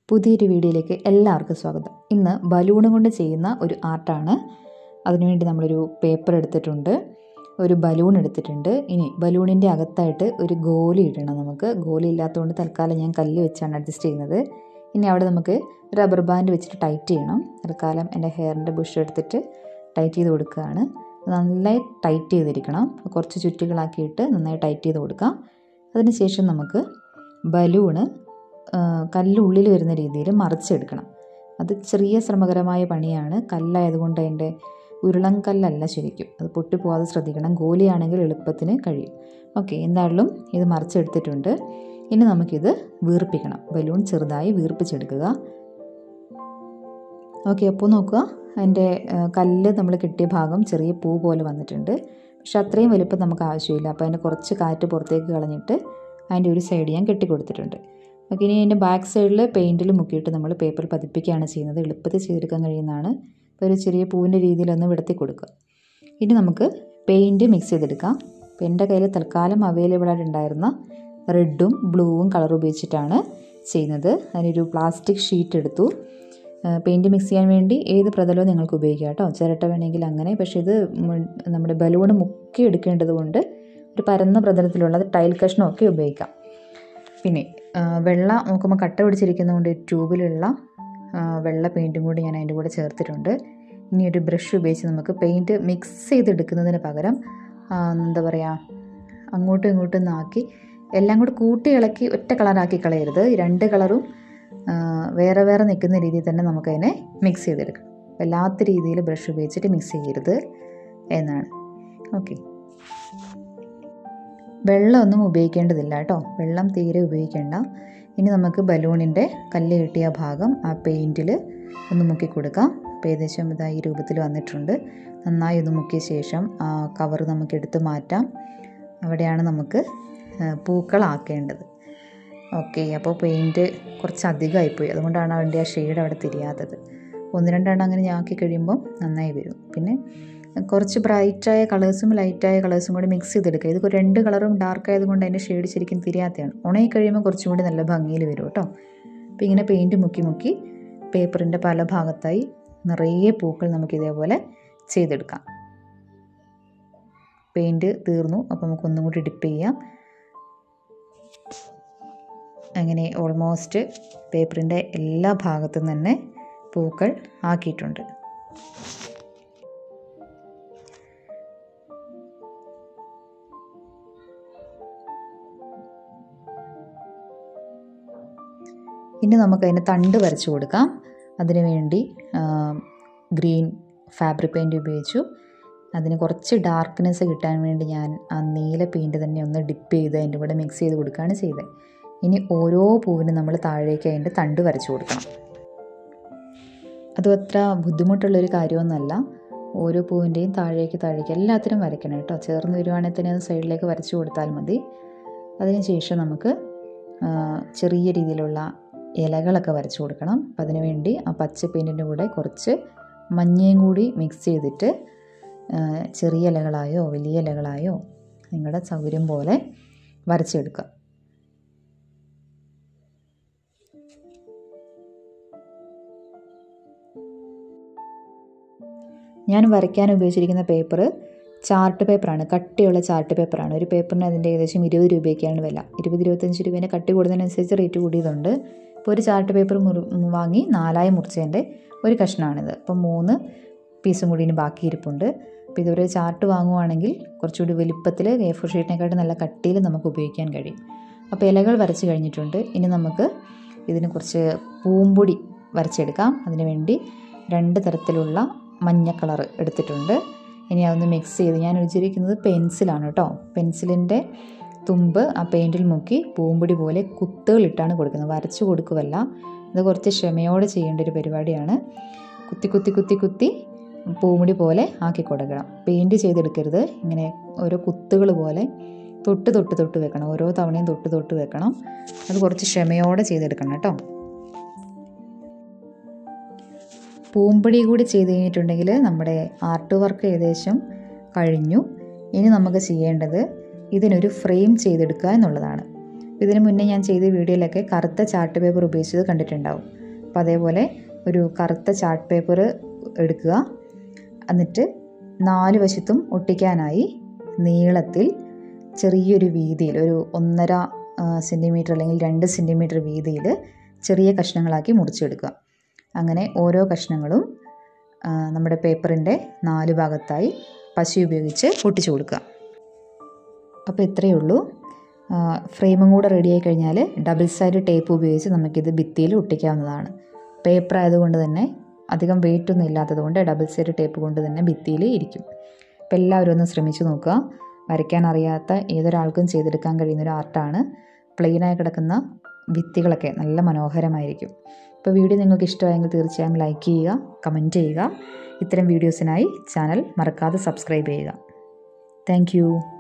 പുതിയൊരു വീഡിയോയിലേക്ക് എല്ലാവർക്കും സ്വാഗതം ഇന്ന് ബലൂൺ കൊണ്ട് ചെയ്യുന്ന ഒരു ആർട്ടാണ് അതിനുവേണ്ടി നമ്മളൊരു പേപ്പർ എടുത്തിട്ടുണ്ട് ഒരു ബലൂൺ എടുത്തിട്ടുണ്ട് ഇനി ബലൂണിൻ്റെ അകത്തായിട്ട് ഒരു ഗോലി ഇടണം നമുക്ക് ഗോലി ഇല്ലാത്തതുകൊണ്ട് തൽക്കാലം ഞാൻ കല്ല് വെച്ചാണ് അഡ്ജസ്റ്റ് ചെയ്യുന്നത് ഇനി അവിടെ നമുക്ക് റബ്ബർ ബാൻഡ് വെച്ചിട്ട് ടൈറ്റ് ചെയ്യണം തൽക്കാലം എൻ്റെ ഹെയറിൻ്റെ ബുഷ് എടുത്തിട്ട് ടൈറ്റ് ചെയ്ത് കൊടുക്കുകയാണ് നന്നായി ടൈറ്റ് ചെയ്തിരിക്കണം കുറച്ച് ചുറ്റുകളാക്കിയിട്ട് നന്നായി ടൈറ്റ് ചെയ്ത് കൊടുക്കാം അതിനുശേഷം നമുക്ക് ബലൂണ് കല്ലുള്ളിൽ വരുന്ന രീതിയിൽ മറിച്ചെടുക്കണം അത് ചെറിയ ശ്രമകരമായ പണിയാണ് കല്ലായതുകൊണ്ട് അതിൻ്റെ ഉരുളൻ കല്ലല്ല ശരിക്കും അത് പൊട്ടിപ്പോവാതെ ശ്രദ്ധിക്കണം ഗോലിയാണെങ്കിൽ എളുപ്പത്തിന് കഴിയും ഓക്കെ എന്തായാലും ഇത് മറിച്ചെടുത്തിട്ടുണ്ട് ഇനി നമുക്കിത് വീർപ്പിക്കണം ബലൂൺ ചെറുതായി വീർപ്പിച്ചെടുക്കുക ഓക്കെ അപ്പോൾ നോക്കുക അതിൻ്റെ കല്ല് നമ്മൾ കിട്ടിയ ഭാഗം ചെറിയ പൂ പോലെ വന്നിട്ടുണ്ട് പക്ഷെ അത്രയും വലുപ്പം നമുക്ക് ആവശ്യമില്ല അപ്പോൾ അതിൻ്റെ കുറച്ച് കാറ്റ് പുറത്തേക്ക് കളഞ്ഞിട്ട് അതിൻ്റെ ഒരു സൈഡ് ഞാൻ കെട്ടിക്കൊടുത്തിട്ടുണ്ട് ഓക്കെ ഇനി അതിൻ്റെ ബാക്ക് സൈഡിൽ പെയിൻറ്റിൽ മുക്കിയിട്ട് നമ്മൾ പേപ്പർ പതിപ്പിക്കുകയാണ് ചെയ്യുന്നത് എളുപ്പത്തിൽ ചെയ്തെടുക്കാൻ കഴിയുന്നതാണ് ഇപ്പോൾ ഒരു ചെറിയ പൂവിൻ്റെ രീതിയിലൊന്ന് വിടത്തി കൊടുക്കുക ഇനി നമുക്ക് പെയിൻറ്റ് മിക്സ് ചെയ്തെടുക്കാം അപ്പോൾ എൻ്റെ കയ്യിൽ തൽക്കാലം അവൈലബിൾ ആയിട്ട് ഉണ്ടായിരുന്ന റെഡും ബ്ലൂവും കളർ ഉപയോഗിച്ചിട്ടാണ് ചെയ്യുന്നത് അതിനൊരു പ്ലാസ്റ്റിക് ഷീറ്റ് എടുത്തു പെയിൻറ്റ് മിക്സ് ചെയ്യാൻ വേണ്ടി ഏത് പ്രതലവും നിങ്ങൾക്ക് ഉപയോഗിക്കാം കേട്ടോ ചിരട്ട വേണമെങ്കിൽ അങ്ങനെ പക്ഷേ ഇത് നമ്മുടെ ബലൂൺ മുക്കി എടുക്കേണ്ടത് കൊണ്ട് ഒരു പരന്ന പ്രതലത്തിലുള്ള ടൈൽ കഷ്ണമൊക്കെ ഉപയോഗിക്കാം പിന്നെ വെള്ള നോക്കുമ്പോൾ കട്ട പിടിച്ചിരിക്കുന്നതുകൊണ്ട് ട്യൂബിലുള്ള വെള്ള പെയിൻറ്റും കൂടി ഞാൻ അതിൻ്റെ കൂടെ ചേർത്തിട്ടുണ്ട് ഇനി ഒരു ബ്രഷ് ഉപയോഗിച്ച് നമുക്ക് പെയിൻറ്റ് മിക്സ് ചെയ്തെടുക്കുന്നതിന് പകരം എന്താ പറയുക അങ്ങോട്ടും ഇങ്ങോട്ടും നാക്കി എല്ലാം കൂടി കൂട്ടി ഇളക്കി ഒറ്റ കളറാക്കി കളയരുത് ഈ രണ്ട് കളറും വേറെ വേറെ നിൽക്കുന്ന രീതിയിൽ തന്നെ നമുക്കതിനെ മിക്സ് ചെയ്തെടുക്കണം വല്ലാത്ത രീതിയിൽ ബ്രഷ് ഉപയോഗിച്ചിട്ട് മിക്സ് ചെയ്യരുത് എന്നാണ് ഓക്കെ വെള്ളമൊന്നും ഉപയോഗിക്കേണ്ടതില്ല കേട്ടോ വെള്ളം തീരെ ഉപയോഗിക്കേണ്ട ഇനി നമുക്ക് ബലൂണിൻ്റെ കല്ല് കിട്ടിയ ഭാഗം ആ പെയിൻറ്റിൽ ഒന്ന് മുക്കി കൊടുക്കാം അപ്പോൾ ഏകദേശം ഇതാ ഈ രൂപത്തിൽ വന്നിട്ടുണ്ട് നന്നായി ഒന്ന് മുക്കിയ ശേഷം ആ കവർ നമുക്ക് എടുത്ത് മാറ്റാം അവിടെയാണ് നമുക്ക് പൂക്കളാക്കേണ്ടത് ഓക്കെ അപ്പോൾ പെയിൻറ്റ് കുറച്ച് അധികമായിപ്പോയി അതുകൊണ്ടാണ് അതിൻ്റെ ആ ഷെയ്ഡ് അവിടെ തിരിയാത്തത് ഒന്ന് രണ്ടെണ്ണം അങ്ങനെ ഞാക്കി കഴിയുമ്പം നന്നായി വരും പിന്നെ കുറച്ച് ബ്രൈറ്റായ കളേഴ്സും ലൈറ്റായ കളേഴ്സും കൂടി മിക്സ് ചെയ്തെടുക്കുക ഇത് രണ്ട് കളറും ഡാർക്ക് ആയതുകൊണ്ട് അതിൻ്റെ ഷെയ്ഡ് ശരിക്കും തിരിയാത്തതാണ് ഉണങ്ങി കഴിയുമ്പോൾ കുറച്ചും കൂടി നല്ല ഭംഗിയിൽ വരും കേട്ടോ അപ്പോൾ ഇങ്ങനെ പെയിൻറ്റ് മുക്കി മുക്കി പേപ്പറിൻ്റെ പല ഭാഗത്തായി നിറയെ പൂക്കൾ നമുക്ക് ഇതേപോലെ ചെയ്തെടുക്കാം പെയിൻറ്റ് തീർന്നു അപ്പോൾ നമുക്ക് ഒന്നും കൂടി ഡിപ്പ് ചെയ്യാം അങ്ങനെ ഓൾമോസ്റ്റ് പേപ്പറിൻ്റെ എല്ലാ ഭാഗത്തും തന്നെ പൂക്കൾ ആക്കിയിട്ടുണ്ട് ഇനി നമുക്കതിന് തണ്ട് വരച്ചു കൊടുക്കാം അതിനു വേണ്ടി ഗ്രീൻ ഫാബ്രിക് പെയിൻറ് ഉപയോഗിച്ചു അതിന് കുറച്ച് ഡാർക്ക്നെസ് കിട്ടാൻ വേണ്ടി ഞാൻ ആ നീല പെയിൻറ് തന്നെ ഒന്ന് ഡിപ്പ് ചെയ്ത് അതിൻ്റെ കൂടെ മിക്സ് ചെയ്ത് കൊടുക്കുകയാണ് ചെയ്തത് ഇനി ഓരോ പൂവിനും നമ്മൾ താഴേക്ക് അതിൻ്റെ തണ്ട് വരച്ചു കൊടുക്കണം അതും അത്ര ബുദ്ധിമുട്ടുള്ളൊരു കാര്യമൊന്നുമല്ല ഓരോ പൂവിൻ്റെയും താഴേക്ക് താഴേക്ക് എല്ലാത്തിനും വരയ്ക്കണം കേട്ടോ ചേർന്ന് വരുവാണെങ്കിൽ തന്നെ അത് സൈഡിലേക്ക് വരച്ചു കൊടുത്താൽ മതി അതിനുശേഷം നമുക്ക് ചെറിയ രീതിയിലുള്ള ഇലകളൊക്കെ വരച്ചു കൊടുക്കണം അപ്പം അതിന് വേണ്ടി ആ പച്ച പെയിൻറ്റിൻ്റെ കൂടെ കുറച്ച് മഞ്ഞയും കൂടി മിക്സ് ചെയ്തിട്ട് ചെറിയ ഇലകളായോ വലിയ ഇലകളായോ നിങ്ങളുടെ സൗകര്യം പോലെ വരച്ചെടുക്കുക ഞാൻ വരയ്ക്കാൻ ഉപയോഗിച്ചിരിക്കുന്ന പേപ്പർ ചാർട്ട് പേപ്പറാണ് കട്ടിയുള്ള ചാർട്ട് പേപ്പറാണ് ഒരു പേപ്പറിന് അതിൻ്റെ ഏകദേശം ഇരുപത് രൂപയൊക്കെയാണ് വില ഇരുപത് ഇരുപത്തഞ്ച് രൂപേൻ്റെ കട്ടി കൂടുന്നതിനനുസരിച്ച് റേറ്റ് കൂടിയതുണ്ട് ഇപ്പോൾ ഒരു ചാർട്ട് പേപ്പർ മുറി വാങ്ങി നാലായി മുറിച്ചതിൻ്റെ ഒരു കഷ്ണമാണിത് അപ്പം മൂന്ന് പീസും കൂടി ഇനി ബാക്കി ഇരിപ്പുണ്ട് അപ്പോൾ ഇതൊരു ചാർട്ട് വാങ്ങുവാണെങ്കിൽ കുറച്ചുകൂടി വലുപ്പത്തിൽ എ ഫോർ ഷീറ്റിനെക്കാട്ടും നല്ല കട്ടിയിൽ നമുക്ക് ഉപയോഗിക്കാൻ കഴിയും അപ്പോൾ ഇലകൾ വരച്ച് കഴിഞ്ഞിട്ടുണ്ട് ഇനി നമുക്ക് ഇതിന് കുറച്ച് പൂമ്പൊടി വരച്ചെടുക്കാം അതിന് വേണ്ടി രണ്ട് തരത്തിലുള്ള മഞ്ഞ കളർ എടുത്തിട്ടുണ്ട് ഇനി അതൊന്ന് മിക്സ് ചെയ്ത് ഞാൻ ഉപയോഗിച്ചിരിക്കുന്നത് പെൻസിലാണ് കേട്ടോ പെൻസിലിൻ്റെ തുമ്പ് ആ പെയിൻറ്റിൽ മുക്കി പൂമ്പൊടി പോലെ കുത്തുകളിട്ടാണ് കൊടുക്കുന്നത് വരച്ചു കൊടുക്കുവല്ല അത് കുറച്ച് ക്ഷമയോടെ ചെയ്യേണ്ട ഒരു പരിപാടിയാണ് കുത്തി കുത്തി കുത്തി കുത്തി പൂമുടി പോലെ ആക്കി കൊടുക്കണം പെയിൻറ്റ് ചെയ്തെടുക്കരുത് ഇങ്ങനെ ഓരോ കുത്തുകൾ പോലെ തൊട്ട് തൊട്ട് തൊട്ട് വെക്കണം ഓരോ തവണയും തൊട്ട് തൊട്ട് വെക്കണം അത് കുറച്ച് ക്ഷമയോടെ ചെയ്തെടുക്കണം കേട്ടോ പൂമ്പൊടി കൂടി ചെയ്ത് കഴിഞ്ഞിട്ടുണ്ടെങ്കിൽ നമ്മുടെ ആർട്ട് വർക്ക് ഏകദേശം കഴിഞ്ഞു ഇനി നമുക്ക് ചെയ്യേണ്ടത് ഇതിനൊരു ഫ്രെയിം ചെയ്തെടുക്കുക എന്നുള്ളതാണ് ഇതിന് മുന്നേ ഞാൻ ചെയ്ത വീഡിയോയിലൊക്കെ കറുത്ത ചാർട്ട് പേപ്പർ ഉപയോഗിച്ചത് കണ്ടിട്ടുണ്ടാവും അപ്പോൾ അതേപോലെ ഒരു കറുത്ത ചാർട്ട് പേപ്പർ എടുക്കുക എന്നിട്ട് നാല് വശത്തും ഒട്ടിക്കാനായി നീളത്തിൽ ചെറിയൊരു വീതിയിൽ ഒരു ഒന്നര സെൻറ്റിമീറ്റർ അല്ലെങ്കിൽ രണ്ട് സെൻറ്റിമീറ്റർ വീതിയിൽ ചെറിയ കഷ്ണങ്ങളാക്കി മുറിച്ചെടുക്കുക അങ്ങനെ ഓരോ കഷ്ണങ്ങളും ആ, നമ്മുടെ പേപ്പറിൻ്റെ നാല് ഭാഗത്തായി പശ ഉപയോഗിച്ച് ഒട്ടിച്ചു കൊടുക്കുക അപ്പോൾ ഇത്രയേ ഉള്ളൂ ആ, ഫ്രെയിമും കൂടെ റെഡിയായി കഴിഞ്ഞാൽ ഡബിൾ സൈഡ് ടേപ്പ് ഉപയോഗിച്ച് നമുക്കിത് ഭിത്തിയിൽ ഒട്ടിക്കാവുന്നതാണ് പേപ്പർ ആയതുകൊണ്ട് തന്നെ അധികം വെയിറ്റ് ഒന്നും ഇല്ലാത്തത് കൊണ്ട് ഡബിൾ സൈഡ് ടേപ്പ് കൊണ്ട് തന്നെ ഭിത്തിയിൽ ഇരിക്കും അപ്പോൾ എല്ലാവരും ഒന്ന് ശ്രമിച്ചു നോക്കുക വരയ്ക്കാൻ അറിയാത്ത ഏതൊരാൾക്കും ചെയ്തെടുക്കാൻ കഴിയുന്ന ഒരു ആർട്ടാണ് പ്ലെയിനായി കിടക്കുന്ന ഭിത്തികളൊക്കെ നല്ല മനോഹരമായിരിക്കും അപ്പോൾ വീഡിയോ നിങ്ങൾക്ക് ഇഷ്ടമായെങ്കിൽ തീർച്ചയായും ലൈക്ക് ചെയ്യുക കമൻറ്റ് ചെയ്യുക ഇത്തരം വീഡിയോസിനായി ചാനൽ മറക്കാതെ സബ്സ്ക്രൈബ് ചെയ്യുക താങ്ക്